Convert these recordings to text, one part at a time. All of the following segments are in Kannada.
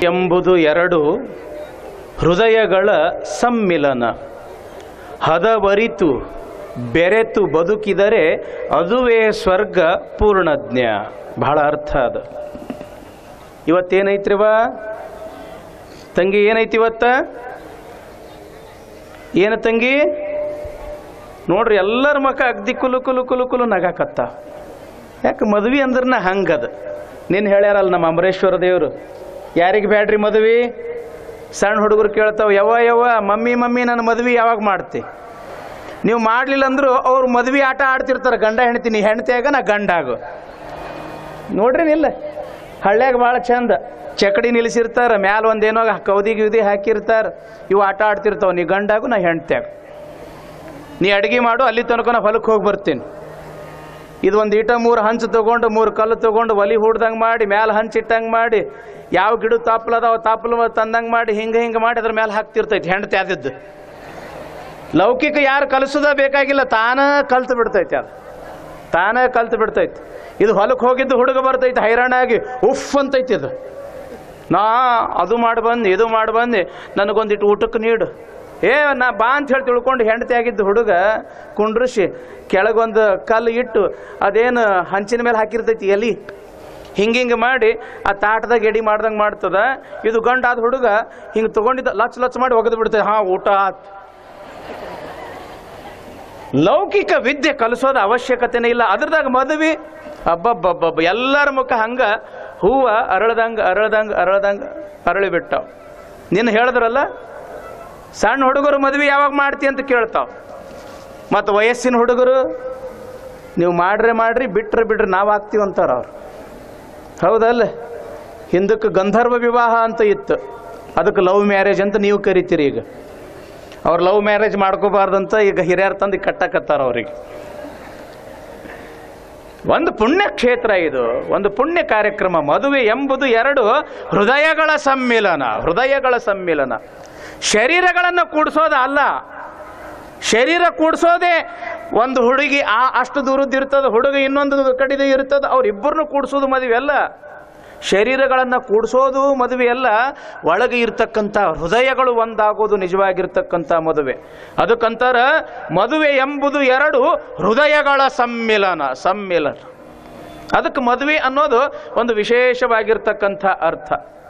ಎಂಬುದು ಎರಡು ಹೃದಯಗಳ ಸಮ್ಮಿಲನ ಹದವರಿತು ಬೆರೆತು ಬದುಕಿದರೆ ಅದುವೇ ಸ್ವರ್ಗ ಪೂರ್ಣಜ್ಞ ಬಹಳ ಅರ್ಥ ಅದು ಇವತ್ತೇನೈತ್ರಿವ ತಂಗಿ ಏನೈತಿ ಇವತ್ತ ಏನು ತಂಗಿ ನೋಡ್ರಿ ಎಲ್ಲರ ಮಕ ಅಗ್ದಿ ಕುಲು ಕುಲು ಕುಲು ಕುಲು ನಗಾಕತ್ತ ಯಾಕೆ ಮದ್ವಿ ಅಂದ್ರನ ಹಂಗದ ನಿನ್ನ ಹೇಳ್ಯಾರಲ್ಲ ನಮ್ಮ ಅಮರೇಶ್ವರ ದೇವರು ಯಾರಿಗೆ ಬ್ಯಾಡ್ರಿ ಮದ್ವಿ ಸಣ್ಣ ಹುಡುಗರು ಕೇಳ್ತಾವ ಯವ್ವ ಯವ್ವ ಮಮ್ಮಿ ಮಮ್ಮಿ ನನ್ನ ಮದ್ವಿ ಯಾವಾಗ ಮಾಡ್ತಿ ನೀವು ಮಾಡಲಿಲ್ಲ ಅಂದ್ರು ಅವ್ರು ಮದ್ವಿ ಆಟ ಆಡ್ತಿರ್ತಾರೆ ಗಂಡ ಹೆಣ್ತಿ ನೀ ಹೆಣ್ತಿಯಾಗ ನಾ ಗಂಡಾಗು ನೋಡ್ರಿ ನಿಲ್ಲ ಹಳ್ಳ್ಯಾಗ ಭಾಳ ಚಂದ ಚಕಡಿ ನಿಲ್ಲಿಸಿರ್ತಾರ ಮ್ಯಾಲ ಒಂದೇನೋ ಕೌದಿ ಗಿವ್ದಿ ಹಾಕಿರ್ತಾರ ಇವು ಆಟ ಆಡ್ತಿರ್ತಾವ ನೀ ಗಂಡಾಗು ನಾ ಹೆಣ್ತ್ಯಾಗ ನೀ ಅಡಿಗೆ ಮಾಡು ಅಲ್ಲಿ ತನಕ ನಾ ಹೊಲಕ್ಕೆ ಹೋಗಿ ಬರ್ತೀನಿ ಇದು ಒಂದು ಈಟ ಮೂರು ಹಂಚು ತೊಗೊಂಡು ಮೂರು ಕಲ್ಲು ತೊಗೊಂಡು ಒಲಿ ಹೂಡ್ದಂಗೆ ಮಾಡಿ ಮ್ಯಾಲೆ ಹಂಚು ಇಟ್ಟಂಗೆ ಮಾಡಿ ಯಾವ ಗಿಡ ತಾಪ್ಲ ಅದಾವ ತಾಪ್ಲ ತಂದಂಗೆ ಮಾಡಿ ಹಿಂಗೆ ಹಿಂಗೆ ಮಾಡಿ ಅದ್ರ ಮೇಲೆ ಹಾಕ್ತಿರ್ತೈತಿ ಹೆಂಡತಿ ಆದಿದ್ದು ಲೌಕಿಕ ಯಾರು ಕಲಿಸೋದ ಬೇಕಾಗಿಲ್ಲ ತಾನ ಕಲ್ತು ಬಿಡ್ತೈತಿ ಅದು ತಾನೇ ಕಲ್ತು ಬಿಡ್ತೈತಿ ಇದು ಹೊಲಕ್ಕೆ ಹೋಗಿದ್ದು ಹುಡುಗ ಬರ್ತೈತಿ ಹೈರಾಣಾಗಿ ಉಫ್ ಅಂತೈತಿ ಇದು ನಾ ಅದು ಮಾಡಿ ಬಂದು ಇದು ಮಾಡಿ ಬಂದು ನನಗೊಂದಿಟ್ಟು ಊಟಕ್ಕೆ ನೀಡು ಏ ನಾ ಬಾ ಅಂತ ಹೇಳಿ ತಿಳ್ಕೊಂಡು ಹೆಂಡತಿ ಆಗಿದ್ದು ಹುಡುಗ ಕುಂಡ್ರಿಸಿ ಕೆಳಗೊಂದು ಕಲ್ಲು ಇಟ್ಟು ಅದೇನು ಹಂಚಿನ ಮೇಲೆ ಹಾಕಿರ್ತೈತಿ ಎಲಿ ಹಿಂಗೆ ಹಿಂಗೆ ಮಾಡಿ ಆ ತಾಟದಾಗ ಎಡಿ ಮಾಡ್ದಂಗೆ ಮಾಡ್ತದ ಇದು ಗಂಡಾದ ಹುಡುಗ ಹಿಂಗೆ ತೊಗೊಂಡಿದ್ದ ಲಚ್ ಲಚ್ ಮಾಡಿ ಒಗೆದು ಬಿಡ್ತದೆ ಹಾಂ ಊಟ ಆತ್ ಲೌಕಿಕ ವಿದ್ಯೆ ಕಲಿಸೋದ ಅವಶ್ಯಕತೆನೇ ಇಲ್ಲ ಅದ್ರದಾಗ ಮದುವೆ ಅಬ್ಬಬ್ಬಬ್ಬಬ್ಬ ಎಲ್ಲರ ಮುಖ ಹಂಗ ಹೂವ ಅರಳದಂಗ ಅರಳದಂಗ ಅರಳದಂಗ ಅರಳಿ ಬಿಟ್ಟಾವ ನಿನ್ನ ಹೇಳಿದ್ರಲ್ಲ ಸಣ್ಣ ಹುಡುಗರು ಮದುವೆ ಯಾವಾಗ ಮಾಡ್ತಿ ಅಂತ ಕೇಳ್ತಾವ ಮತ್ತು ವಯಸ್ಸಿನ ಹುಡುಗರು ನೀವು ಮಾಡ್ರೆ ಮಾಡ್ರಿ ಬಿಟ್ರೆ ಬಿಡ್ರಿ ನಾವು ಆಗ್ತೀವಿ ಅಂತಾರ ಅವ್ರು ಹೌದಲ್ಲ ಹಿಂದಕ್ಕೆ ಗಂಧರ್ವ ವಿವಾಹ ಅಂತ ಇತ್ತು ಅದಕ್ಕೆ ಲವ್ ಮ್ಯಾರೇಜ್ ಅಂತ ನೀವು ಕರಿತೀರಿ ಈಗ ಅವ್ರು ಲವ್ ಮ್ಯಾರೇಜ್ ಮಾಡ್ಕೋಬಾರ್ದಂತ ಈಗ ಹಿರಿಯರ್ ತಂದು ಕಟ್ಟಕತ್ತಾರ ಅವ್ರಿಗೆ ಒಂದು ಪುಣ್ಯ ಕ್ಷೇತ್ರ ಇದು ಒಂದು ಪುಣ್ಯ ಕಾರ್ಯಕ್ರಮ ಮದುವೆ ಎಂಬುದು ಎರಡು ಹೃದಯಗಳ ಸಮ್ಮಿಲನ ಹೃದಯಗಳ ಸಮ್ಮಿಲನ ಶರೀರಗಳನ್ನು ಕೂಡಿಸೋದ ಅಲ್ಲ ಶರೀರ ಕೂಡಿಸೋದೇ ಒಂದು ಹುಡುಗಿ ಆ ಅಷ್ಟು ದೂರದ್ದು ಇರ್ತದೆ ಹುಡುಗ ಇನ್ನೊಂದು ಕಡಿದು ಇರ್ತದೆ ಅವ್ರಿಬ್ಬರನ್ನು ಕೂಡಿಸೋದು ಮದುವೆ ಅಲ್ಲ ಶರೀರಗಳನ್ನು ಕೂಡಿಸೋದು ಮದುವೆ ಅಲ್ಲ ಒಳಗೆ ಇರ್ತಕ್ಕಂಥ ಹೃದಯಗಳು ಒಂದಾಗೋದು ನಿಜವಾಗಿರ್ತಕ್ಕಂಥ ಮದುವೆ ಅದಕ್ಕಂತಾರ ಮದುವೆ ಎಂಬುದು ಎರಡು ಹೃದಯಗಳ ಸಮ್ಮಿಲನ ಸಮ್ಮಿಲನ ಅದಕ್ಕೆ ಮದುವೆ ಅನ್ನೋದು ಒಂದು ವಿಶೇಷವಾಗಿರ್ತಕ್ಕಂಥ ಅರ್ಥ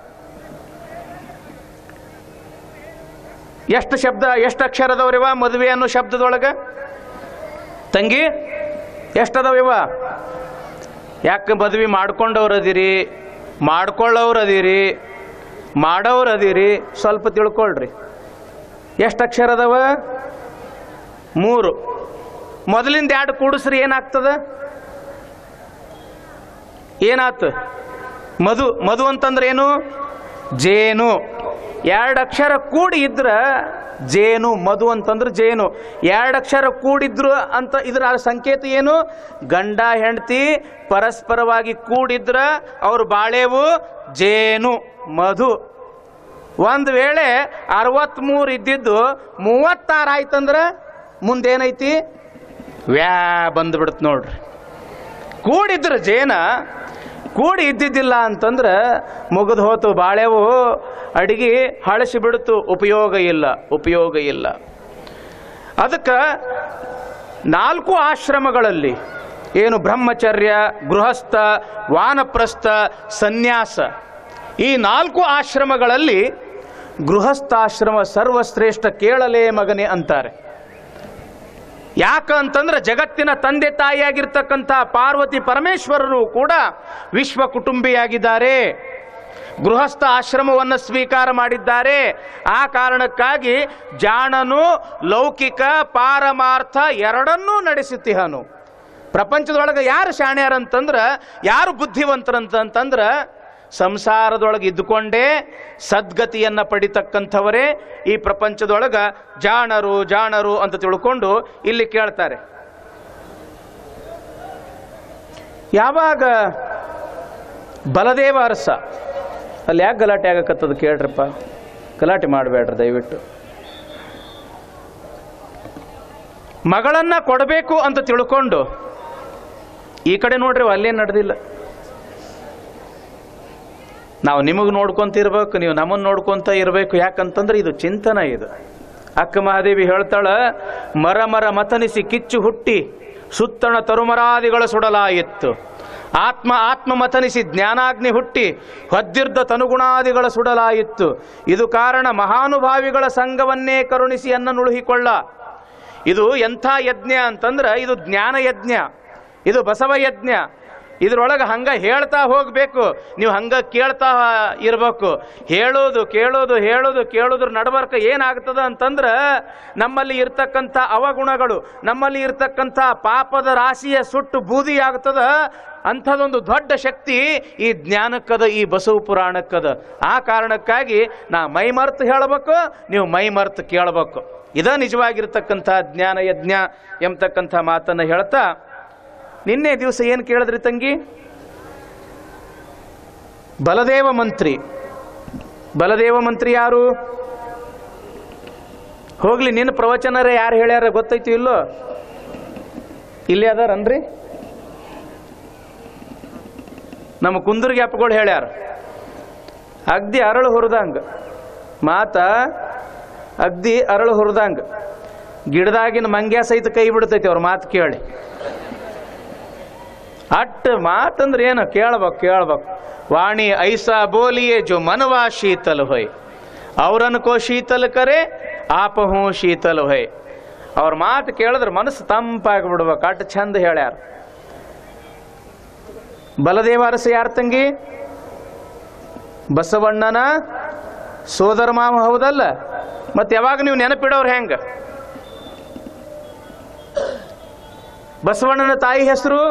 ಎಷ್ಟು ಶಬ್ದ ಎಷ್ಟು ಅಕ್ಷರದವ್ರಿವ ಮದುವೆ ಅನ್ನೋ ಶಬ್ದದೊಳಗೆ ತಂಗಿ ಎಷ್ಟದವಿವ ಯಾಕೆ ಮದುವೆ ಮಾಡ್ಕೊಂಡವ್ರು ಅದಿರಿ ಮಾಡ್ಕೊಳ್ಳೋರು ಅದಿರಿ ಮಾಡೋರು ಅದಿರಿ ಸ್ವಲ್ಪ ತಿಳ್ಕೊಳ್ರಿ ಎಷ್ಟು ಅಕ್ಷರ ಅದಾವ ಮೂರು ಮೊದಲಿಂದ ಎರಡು ಕೂಡಿಸ್ರಿ ಏನಾಗ್ತದ ಏನಾತು ಮಧು ಮಧು ಅಂತಂದ್ರೆ ಏನು ಜೇನು ಎರಡು ಅಕ್ಷರ ಕೂಡಿ ಇದ್ರ ಜೇನು ಮಧು ಅಂತಂದ್ರೆ ಜೇನು ಎರಡು ಅಕ್ಷರ ಕೂಡಿದ್ರು ಅಂತ ಇದ್ರ ಸಂಕೇತ ಏನು ಗಂಡ ಹೆಂಡತಿ ಪರಸ್ಪರವಾಗಿ ಕೂಡಿದ್ರ ಅವ್ರು ಬಾಳೆವು ಜೇನು ಮಧು ಒಂದು ವೇಳೆ ಅರವತ್ಮೂರು ಇದ್ದಿದ್ದು ಮೂವತ್ತಾರು ಆಯ್ತಂದ್ರೆ ಮುಂದೇನೈತಿ ವ್ಯಾ ಬಂದ್ಬಿಡುತ್ತೆ ನೋಡ್ರಿ ಕೂಡಿದ್ರ ಜೇನ ಕೂಡಿ ಇದ್ದಿದ್ದಿಲ್ಲ ಅಂತಂದ್ರೆ ಮುಗಿದು ಹೋತು ಬಾಳೆವು ಅಡಿಗೆ ಹಳಸಿ ಬಿಡ್ತು ಉಪಯೋಗ ಇಲ್ಲ ಉಪಯೋಗ ಇಲ್ಲ ಅದಕ್ಕೆ ನಾಲ್ಕು ಆಶ್ರಮಗಳಲ್ಲಿ ಏನು ಬ್ರಹ್ಮಚರ್ಯ ಗೃಹಸ್ಥ ವಾನಪ್ರಸ್ಥ ಸನ್ಯಾಸ ಈ ನಾಲ್ಕು ಆಶ್ರಮಗಳಲ್ಲಿ ಗೃಹಸ್ಥಾಶ್ರಮ ಸರ್ವಶ್ರೇಷ್ಠ ಕೇಳಲೇ ಮಗನೇ ಅಂತಾರೆ ಯಾಕಂತಂದ್ರೆ ಜಗತ್ತಿನ ತಂದೆ ತಾಯಿಯಾಗಿರ್ತಕ್ಕಂಥ ಪಾರ್ವತಿ ಪರಮೇಶ್ವರರು ಕೂಡ ವಿಶ್ವ ಕುಟುಂಬಿಯಾಗಿದ್ದಾರೆ ಗೃಹಸ್ಥ ಆಶ್ರಮವನ್ನು ಸ್ವೀಕಾರ ಮಾಡಿದ್ದಾರೆ ಆ ಕಾರಣಕ್ಕಾಗಿ ಜಾಣನು ಲೌಕಿಕ ಪಾರಮಾರ್ಥ ಎರಡನ್ನೂ ನಡೆಸುತ್ತಿಹನು ಪ್ರಪಂಚದೊಳಗೆ ಯಾರು ಶಾಣ್ಯಾರಂತಂದ್ರೆ ಯಾರು ಬುದ್ಧಿವಂತರಂತಂದ್ರೆ ಸಂಸಾರದೊಳಗೆ ಇದ್ದುಕೊಂಡೇ ಸದ್ಗತಿಯನ್ನ ಪಡಿತಕ್ಕಂಥವರೇ ಈ ಪ್ರಪಂಚದೊಳಗ ಜಾಣರು ಜಾಣರು ಅಂತ ತಿಳ್ಕೊಂಡು ಇಲ್ಲಿ ಕೇಳ್ತಾರೆ ಯಾವಾಗ ಬಲದೇವ ಅರಸ ಅಲ್ಲಿ ಯಾಕೆ ಗಲಾಟೆ ಆಗಕತ್ತದ ಕೇಳ್ರಪ್ಪ ಗಲಾಟೆ ಮಾಡಬೇಡ್ರಿ ದಯವಿಟ್ಟು ಮಗಳನ್ನ ಕೊಡಬೇಕು ಅಂತ ತಿಳ್ಕೊಂಡು ಈ ಕಡೆ ನೋಡ್ರಿ ಅಲ್ಲೇನು ನಡೆದಿಲ್ಲ ನಾವು ನಿಮಗೆ ನೋಡ್ಕೊಂತ ಇರ್ಬೇಕು ನೀವು ನಮ್ಮನ್ನು ನೋಡ್ಕೊಂತ ಇರಬೇಕು ಯಾಕಂತಂದ್ರೆ ಇದು ಚಿಂತನ ಇದು ಅಕ್ಕ ಮಹಾದೇವಿ ಹೇಳ್ತಾಳ ಮರ ಮರ ಮತನಿಸಿ ಕಿಚ್ಚು ಹುಟ್ಟಿ ಸುತ್ತಣ ತರುಮರಾದಿಗಳ ಸುಡಲಾಯಿತ್ತು ಆತ್ಮ ಆತ್ಮ ಮತನಿಸಿ ಜ್ಞಾನಾಗ್ನಿ ಹುಟ್ಟಿ ಹೊದ್ದಿರ್ದ ತನುಗುಣಾದಿಗಳ ಸುಡಲಾಯಿತ್ತು ಇದು ಕಾರಣ ಮಹಾನುಭಾವಿಗಳ ಸಂಘವನ್ನೇ ಕರುಣಿಸಿ ಅನ್ನ ನುಳುಹಿಕೊಳ್ಳ ಇದು ಎಂಥ ಯಜ್ಞ ಅಂತಂದ್ರೆ ಇದು ಜ್ಞಾನ ಯಜ್ಞ ಇದು ಬಸವ ಯಜ್ಞ ಇದ್ರೊಳಗೆ ಹಂಗ ಹೇಳ್ತಾ ಹೋಗ್ಬೇಕು ನೀವು ಹಂಗ ಕೇಳ್ತಾ ಇರ್ಬೇಕು ಹೇಳೋದು ಕೇಳೋದು ಹೇಳೋದು ಕೇಳೋದ್ರ ನಡಬರ್ಕ ಏನಾಗ್ತದ ಅಂತಂದ್ರ ನಮ್ಮಲ್ಲಿ ಇರ್ತಕ್ಕಂಥ ಅವಗುಣಗಳು ನಮ್ಮಲ್ಲಿ ಇರ್ತಕ್ಕಂಥ ಪಾಪದ ರಾಶಿಯ ಸುಟ್ಟು ಬೂದಿ ಆಗ್ತದ ಅಂಥದೊಂದು ದೊಡ್ಡ ಶಕ್ತಿ ಈ ಜ್ಞಾನಕ್ಕದ ಈ ಬಸವ ಪುರಾಣಕ್ಕದ ಆ ಕಾರಣಕ್ಕಾಗಿ ನಾ ಮೈ ಮರ್ತು ಹೇಳಬೇಕು ನೀವು ಮೈ ಮರ್ತು ಕೇಳಬೇಕು ಇದ ನಿಜವಾಗಿರ್ತಕ್ಕಂಥ ಜ್ಞಾನ ಯಜ್ಞ ಎಂಬತಕ್ಕಂಥ ಮಾತನ್ನು ಹೇಳ್ತಾ ನಿನ್ನೆ ದಿವಸ ಏನು ಕೇಳಿದ್ರಿ ತಂಗಿ ಬಲದೇವ ಮಂತ್ರಿ ಬಲದೇವ ಮಂತ್ರಿ ಯಾರು ಹೋಗ್ಲಿ ನಿನ್ನ ಪ್ರವಚನರ ಯಾರು ಹೇಳ್ಯಾರ ಗೊತ್ತೈತಿ ಇಲ್ಲೋ ಇಲ್ಲಿ ಅದಾರನ್ರಿ ನಮ್ಮ ಕುಂದರ್ಗಿ ಅಪ್ಪಗಳು ಹೇಳ್ಯಾರ ಅಗ್ದಿ ಅರಳು ಹುರಿದಂಗ ಮಾತ ಅಗ್ದಿ ಅರಳು ಹುರಿದಂಗ ಗಿಡದಾಗಿನ ಮಂಗ್ಯ ಸಹಿತ ಕೈ ಬಿಡ್ತೈತಿ ಅವ್ರ ಮಾತು ಕೇಳಿ ಅಟ್ ಮಾತಂದ್ರೆ ಏನು ಕೇಳ್ಬೇಕು ಕೇಳ್ಬೇಕು ವಾಣಿ ಐಸಾ ಬೋಲಿಯೇ ಜೋ ಮನವಾ ಶೀತಲ್ ಹೊಯ್ ಅವ್ರನ್ಕೋ ಶೀತಲ್ ಕರೆ ಆಪ ಹೂ ಶೀತಲ್ ಹೊಯ್ ಅವ್ರ ಮಾತು ಕೇಳಿದ್ರೆ ಮನಸ್ಸು ತಂಪಾಗಿ ಬಿಡ್ಬೇಕು ಅಟ್ ಚಂದ ಹೇಳ್ಯಾರ ಬಲದೇವ ಅರಸ ಯಾರ ತಂಗಿ ಬಸವಣ್ಣನ ಸೋದರ ಮಾವ ಹೌದಲ್ಲ ಮತ್ತೆ ಯಾವಾಗ ನೀವು ನೆನಪಿಡೋರು ಹೆಂಗ ಬಸವಣ್ಣನ ತಾಯಿ ಹೆಸರು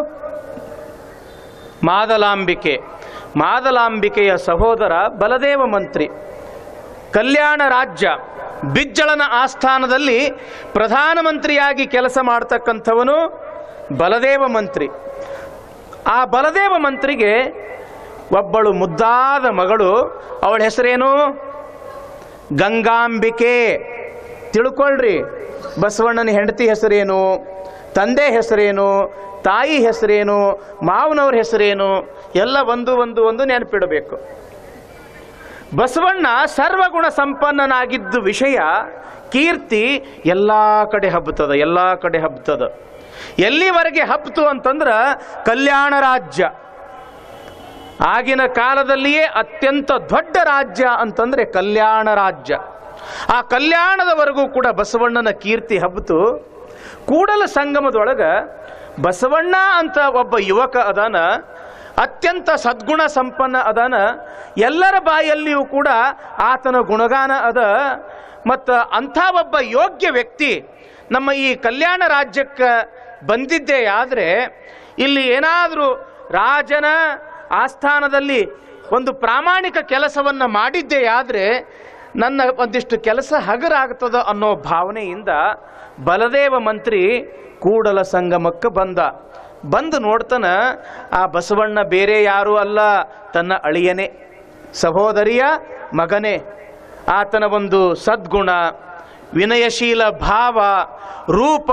ಮಾದಲಾಂಬಿಕೆ ಮಾದಲಾಂಬಿಕೆಯ ಸಹೋದರ ಬಲದೇವ ಮಂತ್ರಿ ಕಲ್ಯಾಣ ರಾಜ್ಯ ಬಿಜ್ಜಳನ ಆಸ್ಥಾನದಲ್ಲಿ ಪ್ರಧಾನಮಂತ್ರಿಯಾಗಿ ಕೆಲಸ ಮಾಡ್ತಕ್ಕಂಥವನು ಬಲದೇವ ಮಂತ್ರಿ ಆ ಬಲದೇವ ಮಂತ್ರಿಗೆ ಒಬ್ಬಳು ಮುದ್ದಾದ ಮಗಳು ಅವಳ ಹೆಸರೇನು ಗಂಗಾಂಬಿಕೆ ತಿಳ್ಕೊಳ್ರಿ ಬಸವಣ್ಣನ ಹೆಂಡತಿ ಹೆಸರೇನು ತಂದೆ ಹೆಸರೇನು ತಾಯಿ ಹೆಸರೇನು ಮಾವನವ್ರ ಹೆಸರೇನು ಎಲ್ಲ ಒಂದು ಒಂದು ಒಂದು ನೆನಪಿಡಬೇಕು ಬಸವಣ್ಣ ಸರ್ವಗುಣ ಸಂಪನ್ನನಾಗಿದ್ದು ವಿಷಯ ಕೀರ್ತಿ ಎಲ್ಲ ಕಡೆ ಹಬ್ಬತದ ಎಲ್ಲ ಕಡೆ ಹಬ್ಬತದ ಎಲ್ಲಿವರೆಗೆ ಹಬ್ತು ಅಂತಂದ್ರೆ ಕಲ್ಯಾಣ ರಾಜ್ಯ ಆಗಿನ ಕಾಲದಲ್ಲಿಯೇ ಅತ್ಯಂತ ದೊಡ್ಡ ರಾಜ್ಯ ಅಂತಂದ್ರೆ ಕಲ್ಯಾಣ ರಾಜ್ಯ ಆ ಕಲ್ಯಾಣದವರೆಗೂ ಕೂಡ ಬಸವಣ್ಣನ ಕೀರ್ತಿ ಹಬ್ಬಿತು ಕೂಡಲ ಸಂಗಮದೊಳಗ ಬಸವಣ್ಣ ಅಂತ ಒಬ್ಬ ಯುವಕ ಅದಾನ ಅತ್ಯಂತ ಸದ್ಗುಣ ಸಂಪನ್ನ ಅದಾನ ಎಲ್ಲರ ಬಾಯಲ್ಲಿಯೂ ಕೂಡ ಆತನ ಗುಣಗಾನ ಅದ ಮತ್ತು ಅಂಥ ಒಬ್ಬ ಯೋಗ್ಯ ವ್ಯಕ್ತಿ ನಮ್ಮ ಈ ಕಲ್ಯಾಣ ರಾಜ್ಯಕ್ಕೆ ಬಂದಿದ್ದೇ ಆದರೆ ಇಲ್ಲಿ ಏನಾದರೂ ರಾಜನ ಆಸ್ಥಾನದಲ್ಲಿ ಒಂದು ಪ್ರಾಮಾಣಿಕ ಕೆಲಸವನ್ನು ಮಾಡಿದ್ದೇ ಆದರೆ ನನ್ನ ಒಂದಿಷ್ಟು ಕೆಲಸ ಹಗರಾಗ್ತದ ಅನ್ನೋ ಭಾವನೆಯಿಂದ ಬಲದೇವ ಮಂತ್ರಿ ಕೂಡಲ ಸಂಗಮಕ್ಕೆ ಬಂದ ಬಂದು ನೋಡ್ತಾನ ಆ ಬಸವಣ್ಣ ಬೇರೆ ಯಾರೂ ಅಲ್ಲ ತನ್ನ ಅಳಿಯನೇ ಸಹೋದರಿಯ ಮಗನೇ ಆತನ ಒಂದು ಸದ್ಗುಣ ವಿನಯಶೀಲ ಭಾವ ರೂಪ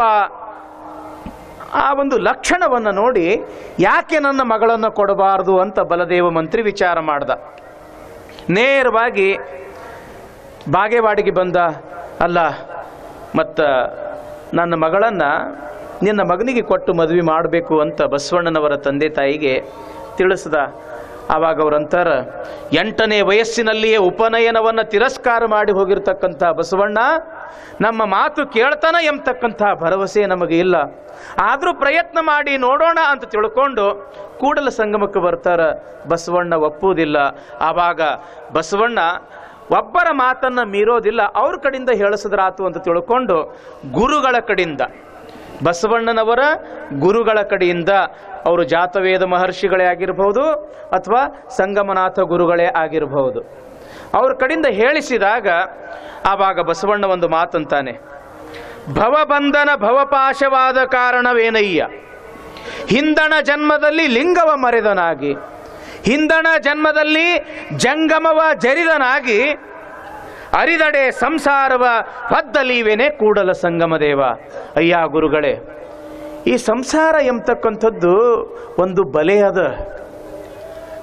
ಆ ಒಂದು ಲಕ್ಷಣವನ್ನು ನೋಡಿ ಯಾಕೆ ನನ್ನ ಮಗಳನ್ನು ಕೊಡಬಾರದು ಅಂತ ಬಲದೇವ ಮಂತ್ರಿ ವಿಚಾರ ಮಾಡ್ದ ನೇರವಾಗಿ ಬಾಗೇವಾಡಿಗೆ ಬಂದ ಅಲ್ಲ ಮತ್ತು ನನ್ನ ಮಗಳನ್ನು ನಿನ್ನ ಮಗನಿಗೆ ಕೊಟ್ಟು ಮದುವೆ ಮಾಡಬೇಕು ಅಂತ ಬಸವಣ್ಣನವರ ತಂದೆ ತಾಯಿಗೆ ತಿಳಿಸ್ದ ಆವಾಗ ಅವರಂತಾರ ಎಂಟನೇ ವಯಸ್ಸಿನಲ್ಲಿಯೇ ಉಪನಯನವನ್ನು ತಿರಸ್ಕಾರ ಮಾಡಿ ಹೋಗಿರ್ತಕ್ಕಂಥ ಬಸವಣ್ಣ ನಮ್ಮ ಮಾತು ಕೇಳ್ತಾನ ಎಂಬತಕ್ಕಂಥ ಭರವಸೆ ನಮಗೆ ಇಲ್ಲ ಆದರೂ ಪ್ರಯತ್ನ ಮಾಡಿ ನೋಡೋಣ ಅಂತ ತಿಳ್ಕೊಂಡು ಕೂಡಲ ಸಂಗಮಕ್ಕೆ ಬರ್ತಾರ ಬಸವಣ್ಣ ಒಪ್ಪುವುದಿಲ್ಲ ಆವಾಗ ಬಸವಣ್ಣ ಒಬ್ಬರ ಮಾತನ್ನು ಮೀರೋದಿಲ್ಲ ಅವ್ರ ಕಡೆಯಿಂದ ಹೇಳಿಸಿದ್ರಾತು ಅಂತ ತಿಳ್ಕೊಂಡು ಗುರುಗಳ ಕಡೆಯಿಂದ ಬಸವಣ್ಣನವರ ಗುರುಗಳ ಕಡೆಯಿಂದ ಅವರು ಜಾತವೇದ ಮಹರ್ಷಿಗಳೇ ಆಗಿರಬಹುದು ಅಥವಾ ಸಂಗಮನಾಥ ಗುರುಗಳೇ ಆಗಿರಬಹುದು ಅವ್ರ ಕಡೆಯಿಂದ ಹೇಳಿಸಿದಾಗ ಆವಾಗ ಬಸವಣ್ಣ ಒಂದು ಮಾತಂತಾನೆ ಭವಬಂಧನ ಭವಪಾಶವಾದ ಕಾರಣವೇನಯ್ಯ ಹಿಂದಣ ಜನ್ಮದಲ್ಲಿ ಲಿಂಗವ ಮರೆದನಾಗಿ ಹಿಂದಣ ಜನ್ಮದಲ್ಲಿ ಜಂಗಮವ ಜರಿದನಾಗಿ ಅರಿದಡೆ ಸಂಸಾರವ ಹೊದ್ದಲೀವೇನೆ ಕೂಡಲ ಸಂಗಮ ದೇವ ಅಯ್ಯ ಗುರುಗಳೇ ಈ ಸಂಸಾರ ಎಂಬತಕ್ಕಂಥದ್ದು ಒಂದು ಬಲೆ ಅದ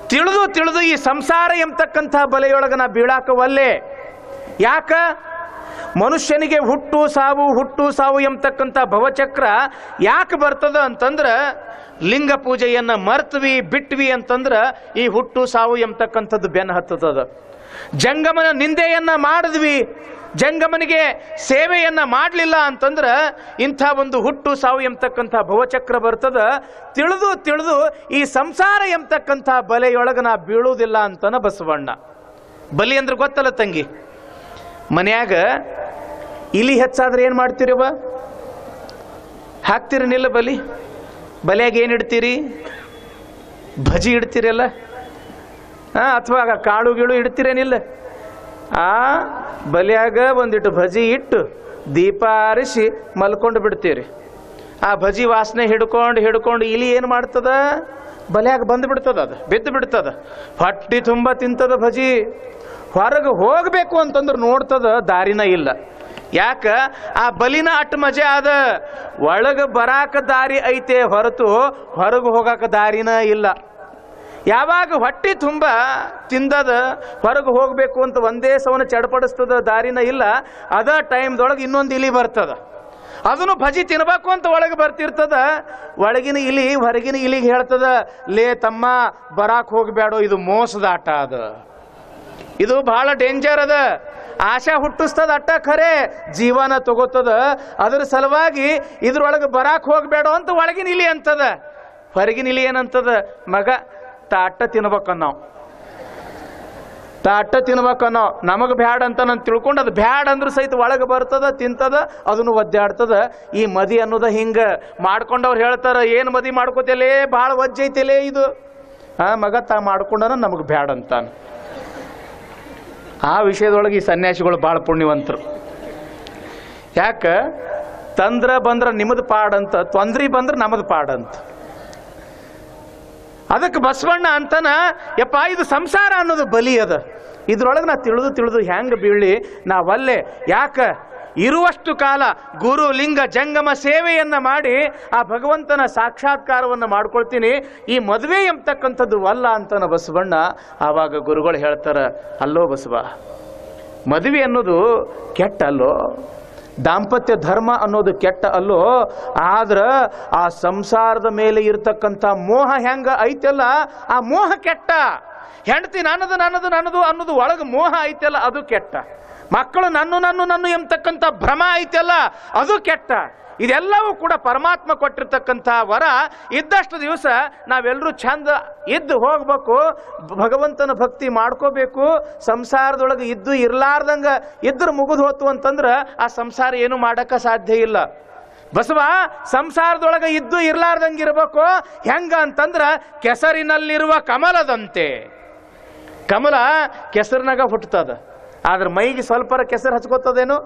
ತಿಳಿದು ತಿಳಿದು ಈ ಸಂಸಾರ ಎಂಬತಕ್ಕಂಥ ಬಲೆಯೊಳಗೆ ನಾ ಬೀಳಾಕವಲ್ಲೇ ಯಾಕ ಮನುಷ್ಯನಿಗೆ ಹುಟ್ಟು ಸಾವು ಹುಟ್ಟು ಸಾವು ಎಂಬತಕ್ಕಂಥ ಭವಚಕ್ರ ಯಾಕೆ ಬರ್ತದ ಅಂತಂದ್ರೆ ಲಿಂಗ ಪೂಜೆಯನ್ನ ಮರ್ತ್ವಿ ಬಿಟ್ವಿ ಅಂತಂದ್ರೆ ಈ ಹುಟ್ಟು ಸಾವು ಎಂಬತಕ್ಕಂಥದ್ದು ಬೆನ್ನ ಹತ್ತದ ಜಂಗಮನ ನಿಂದೆಯನ್ನ ಮಾಡಿದ್ವಿ ಜಂಗಮನಿಗೆ ಸೇವೆಯನ್ನ ಮಾಡಲಿಲ್ಲ ಅಂತಂದ್ರೆ ಇಂಥ ಒಂದು ಹುಟ್ಟು ಸಾವು ಎಂಬತಕ್ಕಂಥ ಭವಚಕ್ರ ಬರ್ತದ ತಿಳಿದು ತಿಳಿದು ಈ ಸಂಸಾರ ಎಂಬತಕ್ಕಂಥ ಬಲೆಯೊಳಗೆ ನಾ ಬೀಳುವುದಿಲ್ಲ ಅಂತನ ಬಸವಣ್ಣ ಬಲಿ ಅಂದ್ರೆ ಗೊತ್ತಲ್ಲ ತಂಗಿ ಮನ್ಯಾಗ ಇಲಿ ಹೆಚ್ಚಾದ್ರೆ ಏನು ಮಾಡ್ತೀರವ ಹಾಕ್ತೀರಿ ನಿಲ್ಲ ಬಲಿ ಬಲಿಯಾಗ ಏನು ಇಡ್ತೀರಿ ಭಜಿ ಇಡ್ತೀರಲ್ಲ ಹಾಂ ಅಥವಾ ಕಾಳು ಗೀಳು ಇಡ್ತೀರೇನಿಲ್ಲ ಆ ಬಲಿಯಾಗ ಒಂದಿಟ್ಟು ಭಜಿ ಇಟ್ಟು ದೀಪ ಆರಿಸಿ ಮಲ್ಕೊಂಡು ಬಿಡ್ತೀರಿ ಆ ಭಜಿ ವಾಸನೆ ಹಿಡ್ಕೊಂಡು ಹಿಡ್ಕೊಂಡು ಇಲಿ ಏನು ಮಾಡ್ತದ ಬಲಿಯಾಗ ಬಂದು ಬಿಡ್ತದ ಅದು ಬಿದ್ದು ಬಿಡ್ತದ ಹೊಟ್ಟಿ ತುಂಬ ತಿಂತದ ಭಜಿ ಹೊರಗೆ ಹೋಗಬೇಕು ಅಂತಂದ್ರೆ ನೋಡ್ತದ ದಾರಿನ ಇಲ್ಲ ಯಾಕ ಆ ಬಲಿನ ಅಟ್ ಮಜೆ ಅದ ಒಳಗೆ ಬರಾಕ ದಾರಿ ಐತೆ ಹೊರತು ಹೊರಗೆ ಹೋಗಾಕ ದಾರಿನ ಇಲ್ಲ ಯಾವಾಗ ಹೊಟ್ಟಿ ತುಂಬ ತಿಂದದ ಹೊರಗೆ ಹೋಗಬೇಕು ಅಂತ ಒಂದೇ ಸವನ ಚಡಪಡಿಸ್ತದ ದಾರಿನ ಇಲ್ಲ ಅದ ಟೈಮ್ದೊಳಗೆ ಇನ್ನೊಂದು ಇಲಿ ಬರ್ತದ ಅದನ್ನು ಭಜಿ ತಿನ್ಬೇಕು ಅಂತ ಒಳಗೆ ಬರ್ತಿರ್ತದ ಒಳಗಿನ ಇಲಿ ಹೊರಗಿನ ಇಲಿಗೆ ಹೇಳ್ತದ ಲೇ ತಮ್ಮ ಬರಾಕ್ ಹೋಗ್ಬೇಡೋ ಇದು ಮೋಸದ ಆಟ ಅದ ಇದು ಬಹಳ ಡೇಂಜರ್ ಅದ ಆಶಾ ಹುಟ್ಟಿಸ್ತದ ಅಟ್ಟ ಖರೆ ಜೀವನ ತಗೋತದ ಅದ್ರ ಸಲುವಾಗಿ ಇದ್ರೊಳಗೆ ಬರಾಕ್ ಹೋಗ್ಬೇಡ ಅಂತ ಒಳಗಿನ ಇಲಿ ಅಂತದ ಹೊರಗಿನ ಇಲಿ ಏನಂತದ ಮಗ ತಾಟ ತಿನ್ಬೇಕನ್ನೋ ತಾಟ ತಿನ್ಬೇಕನ್ನೋ ನಮಗೆ ಬ್ಯಾಡ ಅಂತ ನಾನು ತಿಳ್ಕೊಂಡು ಅದು ಬ್ಯಾಡ ಅಂದ್ರೂ ಸಹಿತ ಒಳಗೆ ಬರ್ತದ ತಿಂತದ ಅದನ್ನು ಒದ್ದಾಡ್ತದ ಈ ಮದಿ ಅನ್ನೋದ ಹಿಂಗ ಮಾಡ್ಕೊಂಡವ್ರು ಹೇಳ್ತಾರ ಏನು ಮದಿ ಮಾಡ್ಕೋತಿಯಲೇ ಭಾಳ ಒಜ್ಜೈತಿಲೇ ಇದು ಆ ಮಗ ತಾ ಮಾಡ್ಕೊಂಡನ ನಮಗೆ ಬ್ಯಾಡ ಅಂತಾನ ಆ ವಿಷಯದೊಳಗೆ ಈ ಸನ್ಯಾಸಿಗಳು ಭಾಳ ಪುಣ್ಯವಂತರು ಯಾಕ ತಂದ್ರ ಬಂದ್ರ ನಿಮ್ಮದು ಪಾಡಂತ ತೊಂದ್ರಿ ಬಂದ್ರ ನಮ್ಮದು ಪಾಡಂತ ಅದಕ್ಕೆ ಬಸವಣ್ಣ ಅಂತನ ಯಪ್ಪ ಇದು ಸಂಸಾರ ಅನ್ನೋದು ಬಲಿ ಅದ ಇದ್ರೊಳಗೆ ನಾ ತಿಳಿದು ತಿಳಿದು ಹೆಂಗೆ ಬೀಳಿ ನಾವಲ್ಲೇ ಯಾಕ ಇರುವಷ್ಟು ಕಾಲ ಗುರು ಲಿಂಗ ಜಂಗಮ ಸೇವೆಯನ್ನ ಮಾಡಿ ಆ ಭಗವಂತನ ಸಾಕ್ಷಾತ್ಕಾರವನ್ನು ಮಾಡ್ಕೊಳ್ತೀನಿ ಈ ಮದುವೆ ಎಂಬತಕ್ಕಂಥದ್ದು ಅಲ್ಲ ಅಂತನ ಬಸವಣ್ಣ ಆವಾಗ ಗುರುಗಳು ಹೇಳ್ತಾರ ಅಲ್ಲೋ ಬಸವ ಮದುವೆ ಅನ್ನೋದು ಕೆಟ್ಟ ಅಲ್ಲೋ ದಾಂಪತ್ಯ ಧರ್ಮ ಅನ್ನೋದು ಕೆಟ್ಟ ಅಲ್ಲೋ ಆದ್ರ ಆ ಸಂಸಾರದ ಮೇಲೆ ಇರ್ತಕ್ಕಂಥ ಮೋಹ ಹೆಂಗ ಐತಲ್ಲ ಆ ಮೋಹ ಕೆಟ್ಟ ಹೆಂಡತಿ ನನ್ನದು ನನ್ನದು ನನ್ನದು ಅನ್ನೋದು ಒಳಗೆ ಮೋಹ ಐತಲ್ಲ ಅದು ಕೆಟ್ಟ ಮಕ್ಕಳು ನನ್ನು ನನ್ನು ನನ್ನು ಎಂಬತಕ್ಕಂಥ ಭ್ರಮ ಐತಲ್ಲ ಅದು ಕೆಟ್ಟ ಇದೆಲ್ಲವೂ ಕೂಡ ಪರಮಾತ್ಮ ಕೊಟ್ಟಿರ್ತಕ್ಕಂಥ ವರ ಇದ್ದಷ್ಟು ದಿವಸ ನಾವೆಲ್ಲರೂ ಚಂದ ಇದ್ದು ಹೋಗ್ಬೇಕು ಭಗವಂತನ ಭಕ್ತಿ ಮಾಡ್ಕೋಬೇಕು ಸಂಸಾರದೊಳಗೆ ಇದ್ದು ಇರ್ಲಾರ್ದಂಗ ಇದ್ರ ಮುಗಿದು ಹೋತು ಅಂತಂದ್ರೆ ಆ ಸಂಸಾರ ಏನು ಮಾಡಕ್ಕ ಸಾಧ್ಯ ಇಲ್ಲ ಬಸವ ಸಂಸಾರದೊಳಗೆ ಇದ್ದು ಇರ್ಲಾರ್ದಂಗೆ ಇರಬೇಕು ಹೆಂಗ ಅಂತಂದ್ರ ಕೆಸರಿನಲ್ಲಿರುವ ಕಮಲದಂತೆ ಕಮಲ ಕೆಸರಿನಾಗ ಹುಟ್ಟುತ್ತದ ಆದ್ರೆ ಮೈಗೆ ಸ್ವಲ್ಪರ ಕೆಸರು ಹಚ್ಕೋತದೇನು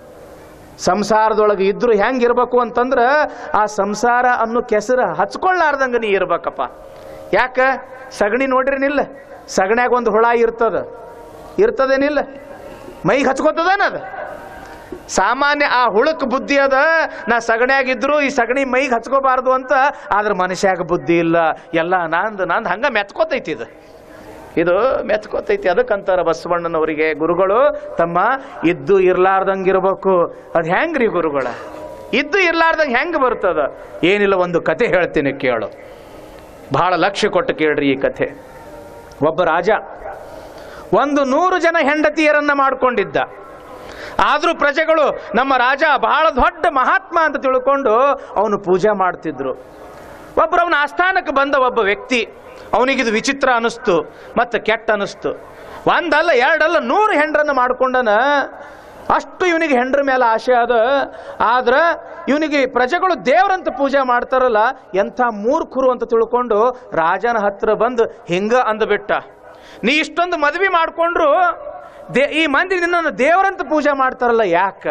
ಸಂಸಾರದೊಳಗೆ ಇದ್ರು ಹೆಂಗೆ ಇರ್ಬೇಕು ಅಂತಂದ್ರೆ ಆ ಸಂಸಾರ ಅನ್ನೋ ಕೆಸರು ಹಚ್ಕೊಳ್ಳಾರ್ದಂಗ ನೀ ಇರ್ಬೇಕಪ್ಪ ಯಾಕ ಸಗಣಿ ನೋಡ್ರಿನಿಲ್ಲ ಸಗಣ್ಯಾಗ ಒಂದು ಹುಳ ಇರ್ತದ ಇರ್ತದೇನಿಲ್ಲ ಮೈಗೆ ಹಚ್ಕೋತದೇನದ ಸಾಮಾನ್ಯ ಆ ಹುಳಕ್ ಬುದ್ಧಿ ಅದ ನಾ ಸಗಣ್ಯಾಗಿದ್ರು ಈ ಸಗಣಿ ಮೈಗೆ ಹಚ್ಕೋಬಾರ್ದು ಅಂತ ಆದ್ರೆ ಮನುಷ್ಯಾಗ ಬುದ್ಧಿ ಇಲ್ಲ ಎಲ್ಲ ನಂದು ನಂದು ಹಂಗ ಮೆತ್ಕೋತೈತಿ ಇದು ಇದು ಮೆತ್ಕೋತೈತಿ ಅದಕ್ಕಂತಾರ ಬಸವಣ್ಣನವರಿಗೆ ಗುರುಗಳು ತಮ್ಮ ಇದ್ದು ಇರ್ಲಾರ್ದಂಗಿರ್ಬೇಕು ಅದು ಹೆಂಗ್ರಿ ಗುರುಗಳ ಇದ್ದು ಇರ್ಲಾರ್ದಂಗೆ ಹೆಂಗೆ ಬರ್ತದ ಏನಿಲ್ಲ ಒಂದು ಕತೆ ಹೇಳ್ತೀನಿ ಕೇಳು ಬಹಳ ಲಕ್ಷ್ಯ ಕೊಟ್ಟು ಕೇಳ್ರಿ ಈ ಕಥೆ ಒಬ್ಬ ರಾಜ ಒಂದು ನೂರು ಜನ ಹೆಂಡತಿಯರನ್ನ ಮಾಡ್ಕೊಂಡಿದ್ದ ಆದರೂ ಪ್ರಜೆಗಳು ನಮ್ಮ ರಾಜ ಬಹಳ ದೊಡ್ಡ ಮಹಾತ್ಮ ಅಂತ ತಿಳ್ಕೊಂಡು ಅವನು ಪೂಜೆ ಮಾಡ್ತಿದ್ರು ಒಬ್ಬರು ಅವನ ಆಸ್ಥಾನಕ್ಕೆ ಬಂದ ಒಬ್ಬ ವ್ಯಕ್ತಿ ಅವನಿಗಿದು ವಿಚಿತ್ರ ಅನಿಸ್ತು ಮತ್ತು ಕೆಟ್ಟ ಅನಿಸ್ತು ಒಂದಲ್ಲ ಎರಡಲ್ಲ ನೂರು ಹೆಂಡ್ರನ್ನ ಮಾಡ್ಕೊಂಡನ ಅಷ್ಟು ಇವನಿಗೆ ಹೆಂಡ್ರ ಮೇಲೆ ಆಸೆ ಅದ ಆದ್ರೆ ಇವನಿಗೆ ಪ್ರಜೆಗಳು ದೇವರಂತ ಪೂಜೆ ಮಾಡ್ತಾರಲ್ಲ ಎಂಥ ಮೂರ್ಖರು ಅಂತ ತಿಳ್ಕೊಂಡು ರಾಜನ ಹತ್ರ ಬಂದು ಹಿಂಗ ಅಂದ್ಬಿಟ್ಟ ನೀ ಇಷ್ಟೊಂದು ಮದುವೆ ಮಾಡಿಕೊಂಡ್ರು ದೇ ಈ ಮಂದಿ ನಿನ್ನನ್ನು ದೇವರಂತ ಪೂಜೆ ಮಾಡ್ತಾರಲ್ಲ ಯಾಕ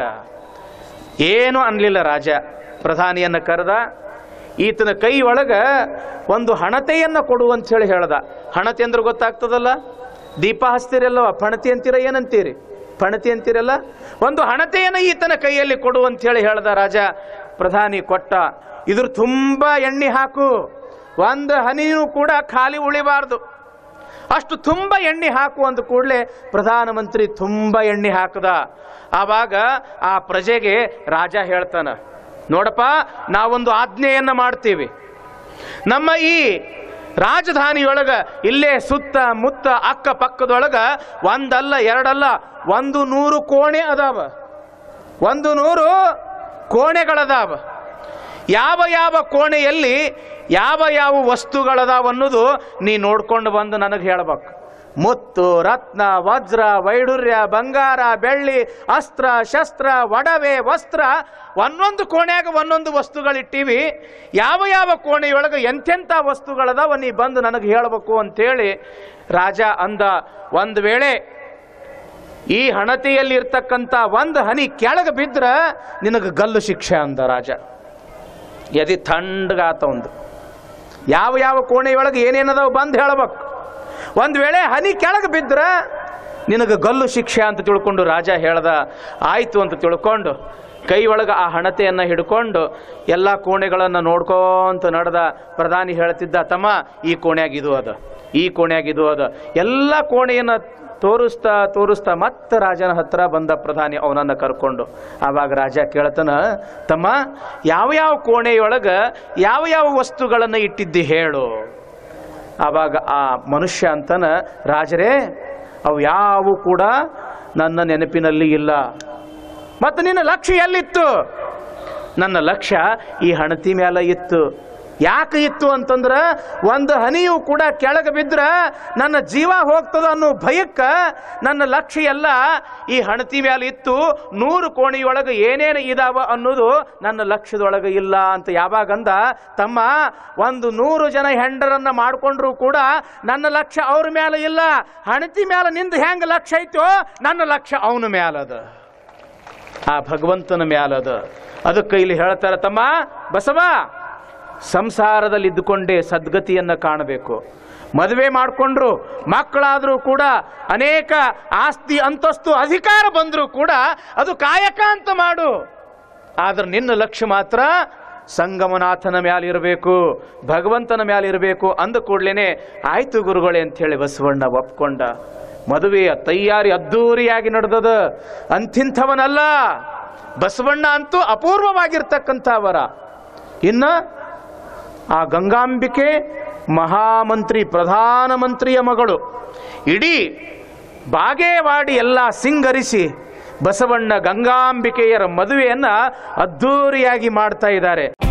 ಏನು ಅನ್ಲಿಲ್ಲ ರಾಜ ಪ್ರಧಾನಿಯನ್ನ ಕರೆದ ಈತನ ಕೈ ಒಳಗ ಒಂದು ಹಣತೆಯನ್ನ ಕೊಡು ಅಂತ ಹೇಳಿ ಹೇಳ್ದ ಹಣತೆ ಅಂದ್ರೆ ಗೊತ್ತಾಗ್ತದಲ್ಲ ದೀಪ ಹಚ್ತೀರಲ್ಲವ ಪಣತಿ ಅಂತೀರ ಏನಂತೀರಿ ಪಣತಿ ಅಂತೀರಲ್ಲ ಒಂದು ಹಣತೆಯನ್ನು ಈತನ ಕೈಯಲ್ಲಿ ಕೊಡು ಅಂತ ಹೇಳಿ ಹೇಳ್ದ ರಾಜ ಪ್ರಧಾನಿ ಕೊಟ್ಟ ಇದ್ರ ತುಂಬಾ ಎಣ್ಣೆ ಹಾಕು ಒಂದು ಹನಿನೂ ಕೂಡ ಖಾಲಿ ಉಳಿಬಾರ್ದು ಅಷ್ಟು ತುಂಬ ಎಣ್ಣೆ ಹಾಕು ಅಂದ ಕೂಡಲೇ ಪ್ರಧಾನಮಂತ್ರಿ ತುಂಬ ಎಣ್ಣೆ ಹಾಕದ ಆವಾಗ ಆ ಪ್ರಜೆಗೆ ರಾಜ ಹೇಳ್ತಾನ ನೋಡಪ್ಪ ನಾವೊಂದು ಆಜ್ಞೆಯನ್ನ ಮಾಡ್ತೀವಿ ನಮ್ಮ ಈ ರಾಜಧಾನಿಯೊಳಗ ಇಲ್ಲೇ ಸುತ್ತ ಮುತ್ತ ಅಕ್ಕ ಪಕ್ಕದೊಳಗ ಒಂದಲ್ಲ ಎರಡಲ್ಲ ಒಂದು ನೂರು ಕೋಣೆ ಅದಾವ ಒಂದು ನೂರು ಕೋಣೆಗಳದಾವ ಯಾವ ಯಾವ ಕೋಣೆಯಲ್ಲಿ ಯಾವ ಯಾವ ವಸ್ತುಗಳದಾವ ಅನ್ನೋದು ನೀ ನೋಡ್ಕೊಂಡು ಬಂದು ನನಗೆ ಹೇಳ್ಬೇಕು ಮುತ್ತು ರತ್ನ ವಜ್ರ ವೈಡೂರ್ಯ ಬಂಗಾರ ಬೆಳ್ಳಿ ಅಸ್ತ್ರ ಶಸ್ತ್ರ ಒಡವೆ ವಸ್ತ್ರ ಒಂದೊಂದು ಕೋಣೆಯಾಗ ಒಂದೊಂದು ವಸ್ತುಗಳಿಟ್ಟಿವಿ ಯಾವ ಯಾವ ಕೋಣೆಯೊಳಗೆ ಎಂತೆಂಥ ವಸ್ತುಗಳದಾವ ನೀ ಬಂದು ನನಗೆ ಹೇಳಬೇಕು ಅಂತೇಳಿ ರಾಜ ಅಂದ ಒಂದು ವೇಳೆ ಈ ಹಣತೆಯಲ್ಲಿ ಇರ್ತಕ್ಕಂಥ ಒಂದು ಹನಿ ಕೆಳಗೆ ಬಿದ್ರ ನಿನಗೆ ಗಲ್ಲು ಶಿಕ್ಷೆ ಅಂದ ರಾಜ ಎದಿ ಥಂಡ್ಗಾತ ಒಂದು ಯಾವ ಯಾವ ಕೋಣೆಯೊಳಗೆ ಏನೇನದಾವ ಬಂದು ಹೇಳ್ಬೇಕು ಒಂದು ವೇಳೆ ಹನಿ ಕೆಳಗೆ ಬಿದ್ರ ನಿನಗೆ ಗಲ್ಲು ಶಿಕ್ಷೆ ಅಂತ ತಿಳ್ಕೊಂಡು ರಾಜ ಹೇಳ್ದ ಆಯ್ತು ಅಂತ ತಿಳ್ಕೊಂಡು ಕೈ ಒಳಗೆ ಆ ಹಣತೆಯನ್ನು ಹಿಡ್ಕೊಂಡು ಎಲ್ಲ ಕೋಣೆಗಳನ್ನು ನೋಡ್ಕೊಂತ ನಡೆದ ಪ್ರಧಾನಿ ಹೇಳ್ತಿದ್ದ ತಮ್ಮ ಈ ಕೋಣೆಯಾಗ ಇದು ಅದ ಈ ಕೋಣೆಯಾಗ ಇದು ಅದ ಎಲ್ಲ ಕೋಣೆಯನ್ನು ತೋರಿಸ್ತಾ ತೋರಿಸ್ತಾ ಮತ್ತೆ ರಾಜನ ಹತ್ರ ಬಂದ ಪ್ರಧಾನಿ ಅವನನ್ನು ಕರ್ಕೊಂಡು ಆವಾಗ ರಾಜ ಕೇಳ್ತಾನ ತಮ್ಮ ಯಾವ ಯಾವ ಕೋಣೆಯೊಳಗೆ ಯಾವ ಯಾವ ವಸ್ತುಗಳನ್ನು ಇಟ್ಟಿದ್ದಿ ಹೇಳು ಆವಾಗ ಆ ಮನುಷ್ಯ ಅಂತನ ರಾಜರೇ ಅವು ಯಾವು ಕೂಡ ನನ್ನ ನೆನಪಿನಲ್ಲಿ ಇಲ್ಲ ಮತ್ತು ನಿನ್ನ ಲಕ್ಷ್ಯ ಎಲ್ಲಿತ್ತು ನನ್ನ ಲಕ್ಷ್ಯ ಈ ಹಣತಿ ಮೇಲೆ ಇತ್ತು ಯಾಕೆ ಇತ್ತು ಅಂತಂದ್ರೆ ಒಂದು ಹನಿಯು ಕೂಡ ಕೆಳಗೆ ಬಿದ್ರ ನನ್ನ ಜೀವ ಹೋಗ್ತದ ಅನ್ನೋ ಭಯಕ್ಕೆ ನನ್ನ ಲಕ್ಷ್ಯ ಎಲ್ಲ ಈ ಹಣತಿ ಮೇಲೆ ಇತ್ತು ನೂರು ಕೋಣಿಯೊಳಗೆ ಏನೇನು ಇದಾವ ಅನ್ನೋದು ನನ್ನ ಲಕ್ಷ್ಯದೊಳಗೆ ಇಲ್ಲ ಅಂತ ಯಾವಾಗಂದ ತಮ್ಮ ಒಂದು ನೂರು ಜನ ಹೆಂಡರನ್ನ ಮಾಡ್ಕೊಂಡ್ರು ಕೂಡ ನನ್ನ ಲಕ್ಷ್ಯ ಅವ್ರ ಮೇಲೆ ಇಲ್ಲ ಹಣತಿ ಮೇಲೆ ನಿಂದು ಹೆಂಗೆ ಲಕ್ಷ್ಯ ಐತೋ ನನ್ನ ಲಕ್ಷ್ಯ ಅವನ ಮೇಲದ ಆ ಭಗವಂತನ ಮ್ಯಾಲದ ಅದಕ್ಕೆ ಇಲ್ಲಿ ಹೇಳ್ತಾರೆ ತಮ್ಮ ಬಸವ ಸಂಸಾರದಲ್ಲಿ ಇದ್ದುಕೊಂಡೇ ಸದ್ಗತಿಯನ್ನು ಕಾಣಬೇಕು ಮದುವೆ ಮಾಡಿಕೊಂಡ್ರು ಮಕ್ಕಳಾದರೂ ಕೂಡ ಅನೇಕ ಆಸ್ತಿ ಅಂತಸ್ತು ಅಧಿಕಾರ ಬಂದರೂ ಕೂಡ ಅದು ಕಾಯಕ ಅಂತ ಮಾಡು ಆದ್ರೆ ನಿನ್ನ ಲಕ್ಷ್ಯ ಮಾತ್ರ ಸಂಗಮನಾಥನ ಮ್ಯಾಲಿರಬೇಕು ಭಗವಂತನ ಮ್ಯಾಲಿರಬೇಕು ಅಂದ ಕೂಡ್ಲೇನೆ ಆಯ್ತು ಗುರುಗಳೇ ಅಂಥೇಳಿ ಬಸವಣ್ಣ ಒಪ್ಕೊಂಡ ಮದುವೆಯ ತಯಾರಿ ಅದ್ದೂರಿಯಾಗಿ ನಡೆದದ ಅಂಥಿಂಥವನಲ್ಲ ಬಸವಣ್ಣ ಅಂತೂ ಅಪೂರ್ವವಾಗಿರ್ತಕ್ಕಂಥವರ ಇನ್ನ ಆ ಗಂಗಾಂಬಿಕೆ ಮಹಾಮಂತ್ರಿ ಪ್ರಧಾನಮಂತ್ರಿಯ ಮಗಳು ಇಡೀ ಬಾಗೇವಾಡಿ ಎಲ್ಲ ಸಿಂಗರಿಸಿ ಬಸವಣ್ಣ ಗಂಗಾಂಬಿಕೆಯರ ಮದುವೆಯನ್ನ ಅದ್ದೂರಿಯಾಗಿ ಮಾಡ್ತಾ ಇದ್ದಾರೆ